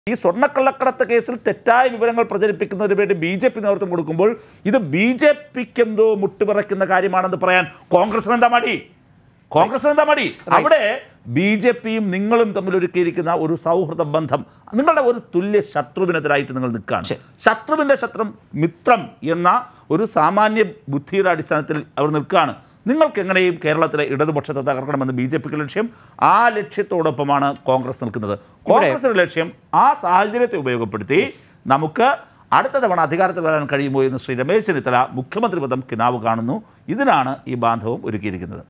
ഈ സ്വർണ്ണക്കള്ളക്കടത്ത് കേസിൽ തെറ്റായ വിവരങ്ങൾ പ്രചരിപ്പിക്കുന്നതിന് വേണ്ടി ബി ജെ പി നേതൃത്വം കൊടുക്കുമ്പോൾ ഇത് ബി ജെ പിക്ക് എന്തോ മുട്ടുപിറക്കുന്ന കാര്യമാണെന്ന് പറയാൻ കോൺഗ്രസിന് എന്താ മടി കോൺഗ്രസിന് എന്താ മടി അവിടെ ബി ജെ പിയും നിങ്ങളും തമ്മിൽ ഒരുക്കിയിരിക്കുന്ന ഒരു സൗഹൃദ ബന്ധം നിങ്ങളുടെ ഒരു തുല്യ ശത്രുവിനെതിരായിട്ട് നിങ്ങൾ നിൽക്കുകയാണ് ശത്രുവിൻ്റെ ശത്രു മിത്രം എന്ന ഒരു സാമാന്യ ബുദ്ധിയുടെ അടിസ്ഥാനത്തിൽ അവർ നിൽക്കുകയാണ് നിങ്ങൾക്ക് എങ്ങനെയും കേരളത്തിലെ ഇടതുപക്ഷത്തെ തകർക്കണമെന്ന് ബി ജെ പിക്ക് ലക്ഷ്യം ആ ലക്ഷ്യത്തോടൊപ്പമാണ് കോൺഗ്രസ് നിൽക്കുന്നത് കോൺഗ്രസിന്റെ ലക്ഷ്യം ആ സാഹചര്യത്തെ ഉപയോഗപ്പെടുത്തി നമുക്ക് അടുത്ത തവണ അധികാരത്തിൽ വരാൻ കഴിയുമോ എന്ന് ശ്രീ രമേശ് ചെന്നിത്തല മുഖ്യമന്ത്രി പദം കിനാവ് കാണുന്നു ഇതിനാണ് ഈ ബാന്ധവം ഒരുക്കിയിരിക്കുന്നത്